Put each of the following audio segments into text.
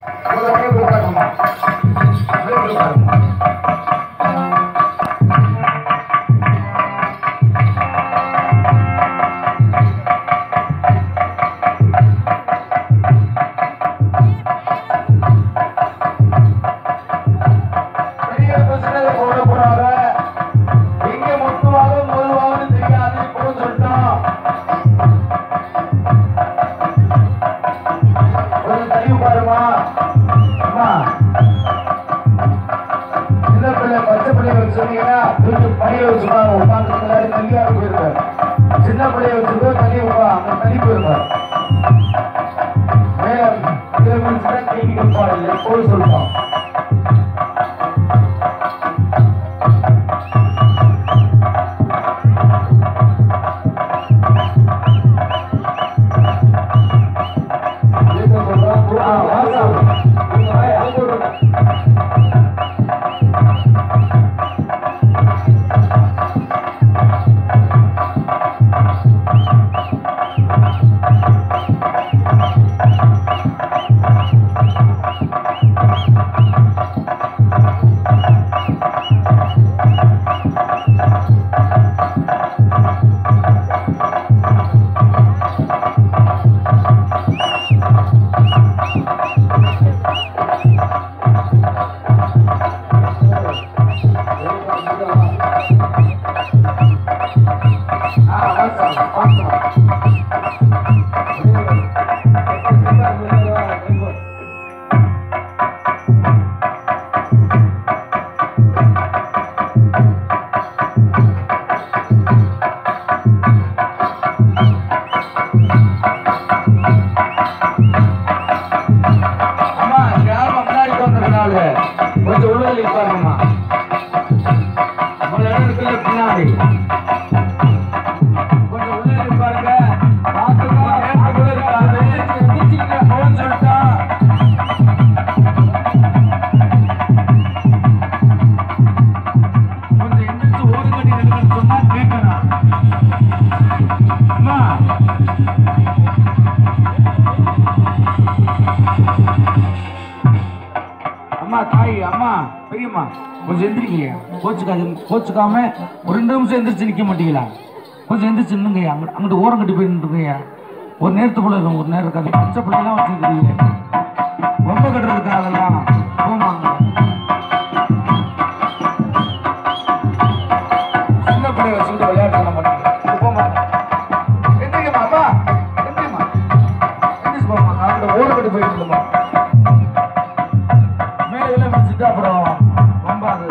பெரிய பிரச்சனை போடக்கூடாது எங்க முத்துவாக முதல்வாக தெரியாது போன்னு சொல்லிட்டோம் கொஞ்சம் தள்ளி பாருமா அம்மா சின்ன பிள்ளை பச்சை பிள்ளைய வச்சு சொன்னீங்கன்னா தூக்கி பணியை வச்சுப்பாங்க உட்காந்து எல்லாரும் தள்ளியாக போயிருக்காரு சின்ன பிள்ளைய வச்சுக்கோ தள்ளி உட்கா அங்க தள்ளி போயிருக்காரு மேல இதுல முடிச்சுட்டா கைக்கு கொடுப்பாரு இல்லை போய் சொல்லிட்டோம் அம்மா கிராமம் முன்னாடி வந்திருந்தாள் கொஞ்சம் உள்ள நிற்பாருங்கம்மா உங்க இடம் இருக்குல்ல பின்னாடி கொஞ்சம் உள்ள நிற்பாருங்க பார்த்துக்கோ நேரத்துக்குள்ள இருக்காது எந்திரிச்சிங்க போன்னு சொல்லிட்டா கொஞ்சம் எந்திரிச்சு ஓடுங்கடி நில்லுங்கன்னு சொன்னா கேட்கணும் அம்மா அம்மா தாய் அம்மா பெரியம்மா கொஞ்சம் எந்திரிங்க கோச்சுக்காது கோச்சுக்காம ஒரு ரெண்டு நிமிஷம் எந்திரிச்சு நிக்க மாட்டீங்களா கொஞ்சம் எந்திரிச்சு நின்னுங்கய்யா அங்கிட்டு அங்கிட்டு ஓரம் கட்டி போய் நின்றுங்கய்யா ஒரு நேரத்து போல இருக்கும் ஒரு நேரம் இருக்காது பச்சை பிள்ளைலாம் வச்சுருக்கிறீங்க ரொம்ப கட்டுறதுக்கு அதெல்லாம் போமாங்க சின்ன பிள்ளைய வச்சுக்கிட்டு விளையாட்டு பண்ண மாட்டீங்க போமா எந்திரிங்கம்மா அம்மா எந்திரிம்மா எந்திரிச்சு போமா அங்கிட்ட ஓரம் கட்டி போயிட்டு இருந்தோமா மேல இதெல்லாம் வச்சுட்டு அப்புறம் ரொம்ப அது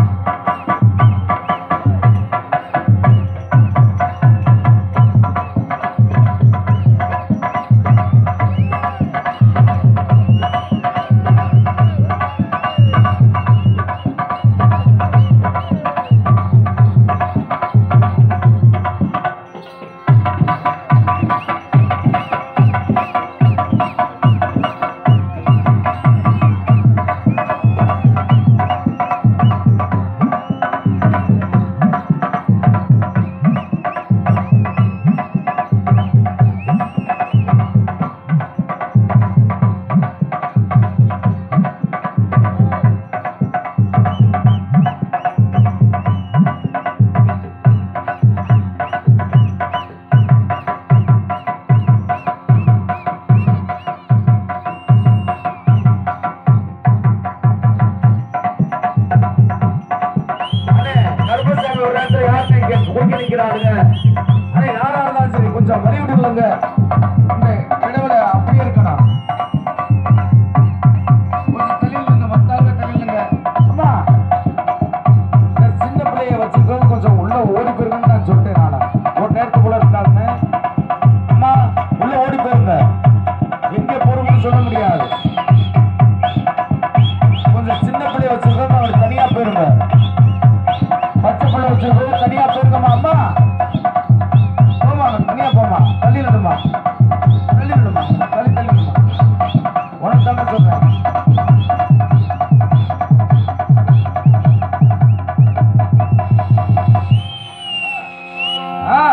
அண்ணே, கருப்பசாமி ஒரு இடத்துல யார்கிட்ட இங்க குறுக்க நிக்கிறாருங்க. அண்ணே, யாரா இருந்தாலும் சரி, கொஞ்சம் வழி விடுங்க. இந்த இடவுல அப்படியே இருக்கணும். கொஞ்சம் தள்ளி நில்லுங்க, மத்த ஆளுங்க தள்ளி நில்லுங்க. அம்மா, இந்த சின்ன பிள்ளைய வச்சுக்கிறது கொஞ்சம் உள்ள ஓடி போயிருங்கன்னு நான் சொல்லிட்டேன் நானு. ஒரு நேரத்துக்குள்ள இருக்காதுன்னு. அம்மா, உள்ள ஓடி போயிருங்க. எங்க போறோம்னு சொல்ல முடியாது கொஞ்சம் சின்ன பிள்ளைய வச்சிருக்கோம் அவர் தனியா போயிருங்க பச்சை பிள்ளை வச்சிருக்கோம் தனியா போயிருங்கம்மா அம்மா போமா தனியா போமா தள்ளி விடுமா தள்ளி விடுமா தள்ளி தள்ளி விடுமா உனக்கு தானே சொல்றேன் ஆ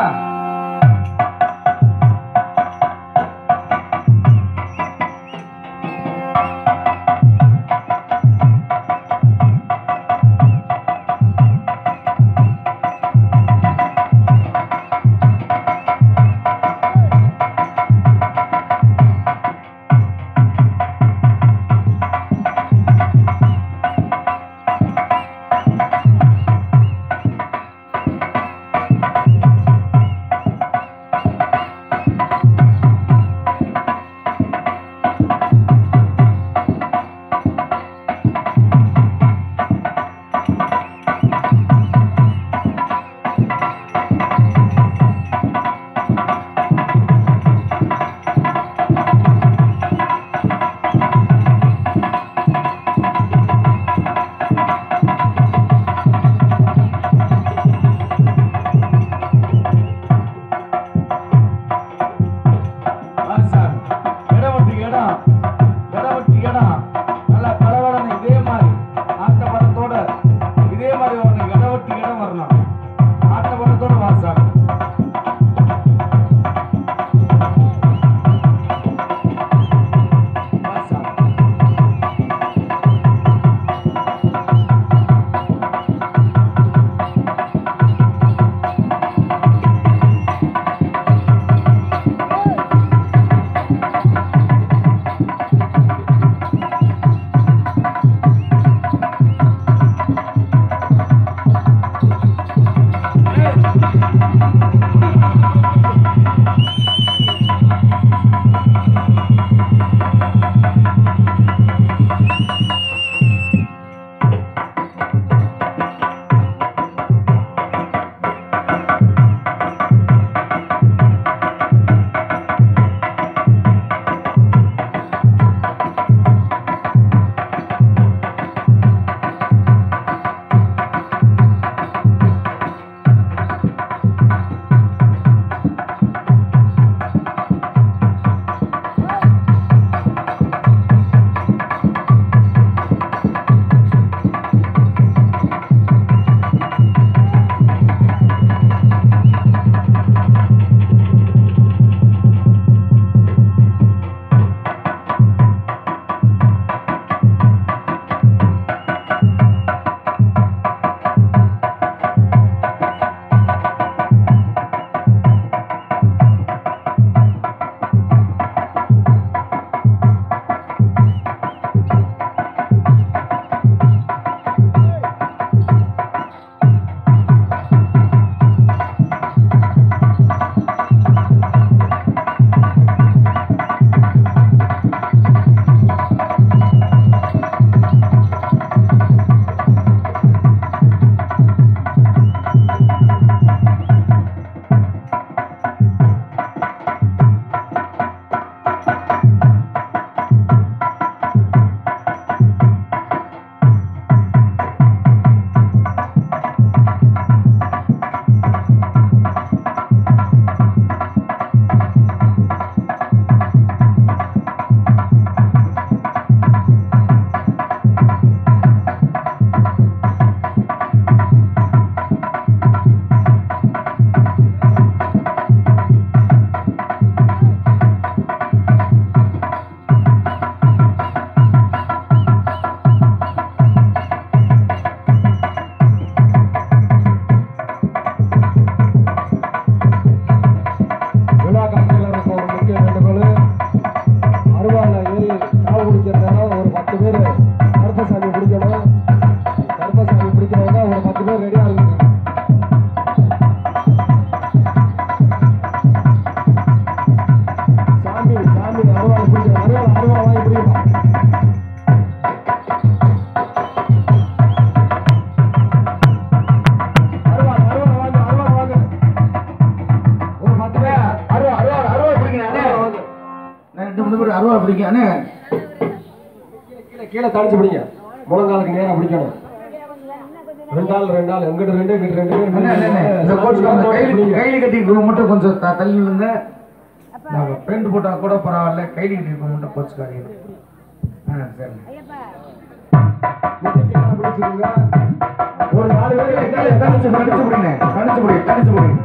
கீழே தடிச்சு பிடிங்க முழங்காலுக்கு நேரா பிடிக்கணும் ரெண்டு ஆள் ரெண்டு ஆள் எங்கிட்ட ரெண்டு எங்கிட்ட ரெண்டு பேர் அண்ணே, அண்ணே, அண்ணே, இந்த கோச்சுக்கு அந்த கைலி கைலி கட்டி மட்டும் கொஞ்சம் த- தள்ளி விழுங்க நாங்கள் பெயிண்ட் போட்டா கூட பரவாயில்ல கைலி கட்டி மட்டும் கோச்சுக்காதீங்க ஆ சரி முட்டிக்கு நேரா பிடிச்சிருங்க ஒரு நாலு பேர் தனிச்சு தனிச்சு முடிங்க தனிச்சு முடி தனிச்சு முடி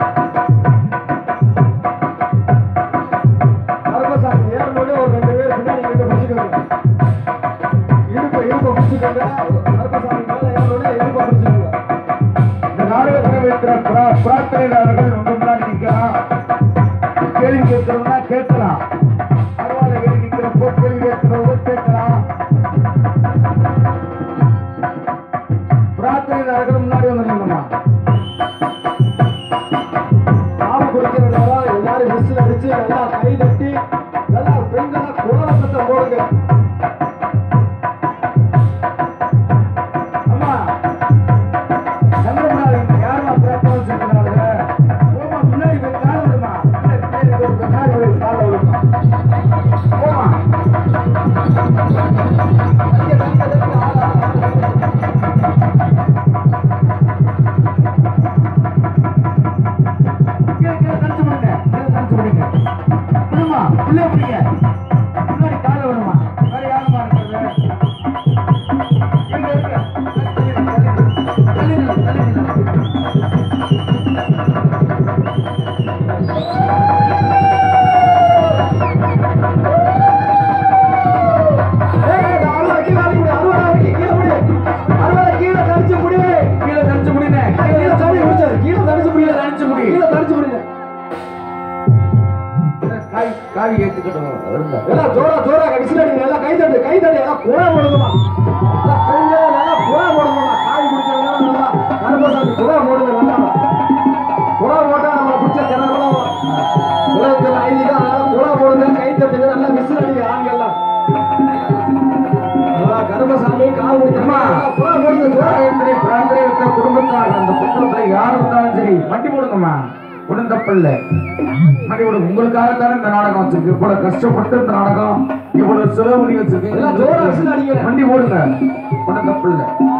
கருப்பசாமி ஏறணும்னே ஒரு ரெண்டு பேர் பின்னாடி கிட்ட பிடிச்சிக்கோங்க இடுப்பு இடுப்பு பிடிச்சிக்கோங்க கருப்பசாமி மேல ஏறணும்னே இடுப்பு பிடிச்சிக்கோங்க இந்த நாடகத்தில் வைக்கிற பிரா- பிரார்த்தனையாளர்கள் உங்க முன்னாடி நிற்கலாம் கேள்வி கேட்கிறவங்க கேட்கலாம் பரவாயில்ல கேள்வி நிற்கிறப்போ கேள்வி கேட்கிறவங்க கேட்கலாம் பிரார்த்தனையாளர்கள் முன்னாடி வந்துருங்கம்மா பாம்பு குடிக்கிற நேரம் எல்லாரும் விசில் அடிச்சு நல்லா கை தட்டி நல்லா பெண்களா குலவசத்தை போடுங்க அம்மா சந்திரமணாவி யாருமா பிரார்த்தனை வச்சிருக்கிறாங்க போமா முன்னாடி போய் கால விடுமா முன்னாடி போய் முன்னாடி போய் கால விடுமா போமா தட்டிக்க, தட்டிக்க, தட்டிக்க, ஆளா, ஆளா. கீழே கீழே தனிச்சு விடுங்க கீழே தனிச்சு விடுங்க விடுமா உள்ளே பிடிங்க முன்னாடி கால விடுமா வேற யாருமா இருக்கிறது எங்க இருக்கு தள்ளி நில்லு, தள்ளி நில்லு, தள்ளி நில்லு. ஏய், ஏய், இந்த அருவாளை கீழே அடிக்க முடியாது. அருவாளை அடிக்க கீழே முடி. அருவாளை கீழே தடிச்சு முடி. கீழே தனிச்சு விடுங்க கீழே தடி முடிச்சாரு. கீழே தடிச்சு முடி. கீழே தடிச்சு முடி. கீழே தடிச்சு முடிங்க. காய் காவி ஏத்துக்கிட்டோம் வருங்க எல்லாம் ஜோரா ஜோரா விசில் அடிங்க. எல்லாம் கை தட்டு, கை தட்டு. எல்லாம் குழா போடுங்கம்மா. எல்லாம் பெண்கள் எல்லாம் குழா போடுங்கம்மா. காய் குடிக்கிறவங்க நல்லா கருப்பசாமி குழா போடுங்க நல்லா. குழா போட்டா நம்மளை பிடிச்ச திறமெல்லாம் உலகத்துல ஐதீகம். அதனால குழா போடுங்க, கை தட்டுங்க. நல்லா விசில் அடிங்க ஆண்கள்லாம். நல்லா கருப்பசாமி கால் குடிக்கிறமா குழா போடுங்க ஜோரா. பிரார்த்தனை பிரார்த்தனை இருக்கிற குடும்பத்தார் அந்த குடும்பத்துல யார் இருந்தாலும் சரி வண்டி போடுங்கம்மா ஒன்றும் தப்பில்லை வண்டி போடுங்க உங்களுக்காகத்தானே இந்த நாடகம் வச்சிருக்கு இவ்வளவு கஷ்டப்பட்டு இந்த நாடகம் இவ்வளவு செலவு பண்ணி எல்லாம் ஜோரா விசில் வச்சிருக்கு அடிங்க. வண்டி போடுங்க ஒன்றும் தப்பில்லை